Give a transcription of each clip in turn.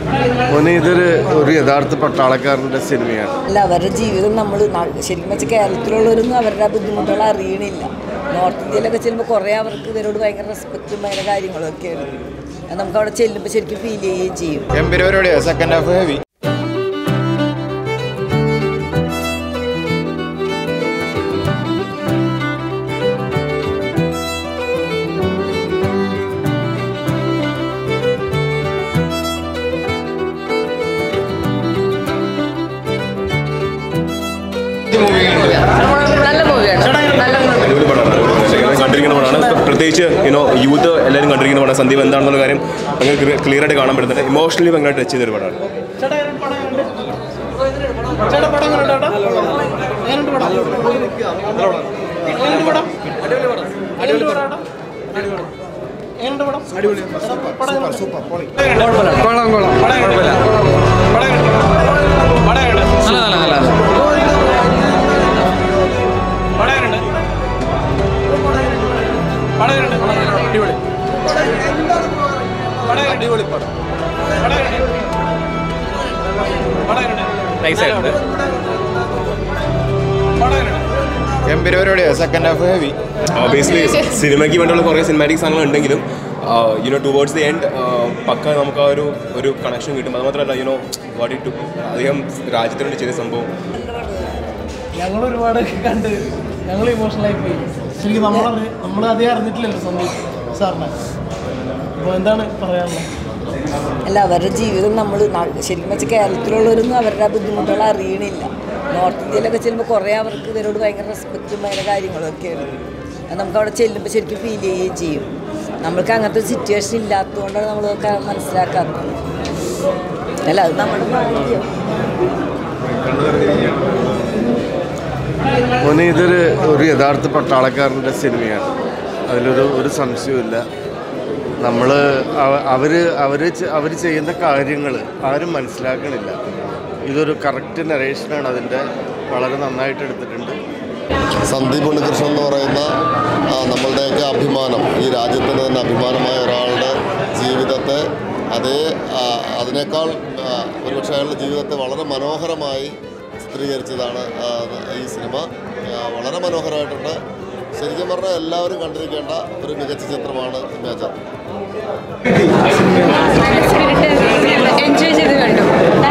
മോനെ ഇതൊരു ഒരു യഥാർത്ഥ പട്ടാളക്കാരൻ്റെ സിനിമയാണ് അല്ല അവരുടെ ജീവിതം നമ്മൾ ശരിക്കും വെച്ചാൽ കേരളത്തിലുള്ളവരൊന്നും അവരുടെ ആ ബുദ്ധിമുട്ടുകൾ അറിയണില്ല നോർത്ത് ഇന്ത്യയിലൊക്കെ ചെല്ലുമ്പോൾ കുറേ അവർക്ക് ഇവരോട് ഭയങ്കര റെസ്പെക്റ്റും ഭയങ്കര കാര്യങ്ങളൊക്കെയാണ് അത് നമുക്ക് അവിടെ ചെല്ലുമ്പോൾ ശരിക്കും ഫീൽ ചെയ്യുകയും ചെയ്യും എമ്പരിവരോടെയോ സെക്കൻഡ് ഹാഫ് ഹെവി നല്ല മൂവിയാണ് നല്ല അടിപൊളി പടമാണ് ശരിക്കും കണ്ടിരിക്കുന്ന പടമാണ് പ്രത്യേകിച്ച് യുനോ യൂത്ത് എല്ലാവരും കണ്ടിരിക്കുന്ന പടമാണ് സന്ദീപ് എന്താണെന്നുള്ള കാര്യം ഭയങ്കര ക്ലിയർ ആയിട്ട് കാണാൻ പറ്റുന്നുണ്ട് ഇമോഷണലി ഭയങ്കര ടച്ച് ചെയ്തൊരു പടമാണ് എമ്പരിവരോടെയോ സെക്കൻഡ് ഹാഫ് ഹെവി ബേസിക്കലി സിനിമയ്ക്ക് വേണ്ടിയുള്ള കുറേ സിനിമാറ്റിക് സാധനങ്ങൾ ഉണ്ടെങ്കിലും യുനോ ടുവേർഡ്സ് ദി എൻഡ് പക്ക നമുക്ക് ആ ഒരു ഒരു കണക്ഷൻ കിട്ടും അത് മാത്രമല്ല യുനോ വാട്ട് ഇട്ട് അധികം രാജ്യത്തിന് വേണ്ടി ചെയ്ത സംഭവം ഞങ്ങൾ ഒരുപാട് കണ്ട് ഞങ്ങൾ ഇമോഷണലായി പോയി ശരിക്കും നമ്മൾ നമ്മൾ അധികം അറിഞ്ഞിട്ടില്ലല്ലോ സന്ദീപ് സാറിനെ അപ്പോൾ എന്താണ് പറയാനുള്ളത് അല്ല അവരുടെ ജീവിതം നമ്മൾ ശരിക്കും വെച്ചാൽ കേരളത്തിലുള്ളവരൊന്നും അവരുടെ ആ ബുദ്ധിമുട്ടുകൾ അറിയണില്ല നോർത്ത് ഇന്ത്യയിലൊക്കെ ചെല്ലുമ്പോൾ കുറേ അവർക്ക് ഇവരോട് ഭയങ്കര റെസ്പെക്റ്റും ഭയങ്കര കാര്യങ്ങളൊക്കെയാണ് അത് നമുക്ക് അവിടെ ചെല്ലുമ്പോൾ ശരിക്കും ഫീൽ ചെയ്യുകയും ചെയ്യും നമ്മൾക്ക് അങ്ങനത്തെ ഒരു സിറ്റുവേഷൻ ഇല്ലാത്തതുകൊണ്ടാണ് നമ്മളൊക്കെ മനസ്സിലാക്കാത്തത് അല്ല അത് നമ്മുടെ ഭാഗ്യം മോനെ ഇതൊരു ഒരു യഥാർത്ഥ പട്ടാളക്കാരൻ്റെ സിനിമയാണ് അതിലൊരു ഒരു സംശയവുമില്ല നമ്മൾ അവർ അവർ അവർ ചെയ്യുന്ന കാര്യങ്ങൾ ആരും മനസ്സിലാക്കണില്ല ഇതൊരു കറക്റ്റ് നറേഷനാണ് അതിൻ്റെ വളരെ നന്നായിട്ട് എടുത്തിട്ടുണ്ട് സന്ദീപ് ഉണ്ണികൃഷ്ണൻ എന്ന് പറയുന്ന ആ, നമ്മളുടെയൊക്കെ അഭിമാനം ഈ രാജ്യത്തിന് തന്നെ അഭിമാനമായ ഒരാളുടെ ജീവിതത്തെ അതേ ആ, അതിനേക്കാൾ ആ, ഒരുപക്ഷെ അയാളുടെ ജീവിതത്തെ വളരെ മനോഹരമായി ചിത്രീകരിച്ചതാണ് ആ, ഈ സിനിമ ആ, വളരെ മനോഹരമായിട്ടുണ്ട് ശരിക്കും പറഞ്ഞാൽ എല്ലാവരും കണ്ടിരിക്കേണ്ട ഒരു മികച്ച ചിത്രമാണ് മേജർ എൻജോയ് ചെയ്ത് കണ്ടു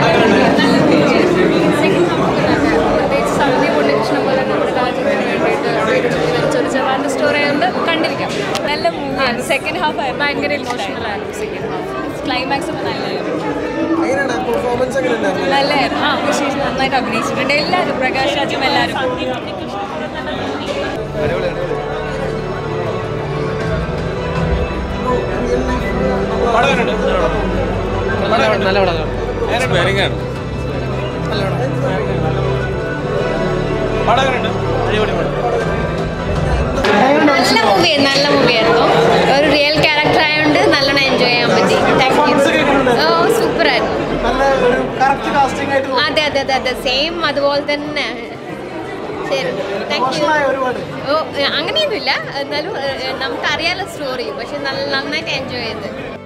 പ്രത്യേകിച്ച് സന്ദീപ് ഉണ്ണികൃഷ്ണൻ പോലെ നമ്മുടെ രാജ്യത്തിന് വേണ്ടിയിട്ട് ഒരു ജവാന്റെ സ്റ്റോറി ആയതുകൊണ്ട് കണ്ടിരിക്കാം നല്ല മൂവിയാണ് സെക്കൻഡ് ഹാഫ് ഭയങ്കര ഇമോഷണൽ ആയിരുന്നു സെക്കൻഡ് ഹാഫ് ക്ലൈമാക്സ് ഒക്കെ നല്ലതായിരുന്നു നല്ലതായിരുന്നു ആ വിശേഷം നന്നായിട്ട് അഭിനയിച്ചിട്ടുണ്ട് എല്ലാവരും പ്രകാശ് രാജും എല്ലാവരും നല്ല മൂവി നല്ല മൂവിയായിരുന്നു ഒരു റിയൽ ക്യാരക്ടർ ആയതുകൊണ്ട് നല്ലോണം എൻജോയ് ചെയ്യാൻ പറ്റി താങ്ക് യു ഓ സൂപ്പർ ആയിരുന്നു നല്ല ഒരു കറക്റ്റ് കാസ്റ്റിംഗ് ആയിട്ട് തോന്നി. അതെ അതെ അതെ അതെ സെയിം അതുപോലെ തന്നെ ശരി താങ്ക് യു ഇമോഷണലായ ഒരുപാട് ഓ അങ്ങനെയൊന്നുമില്ല എന്നാലും ഏഹ്, നമുക്കറിയാലോ സ്റ്റോറി പക്ഷെ നല്ല നന്നായിട്ട് എൻജോയ് ചെയ്ത്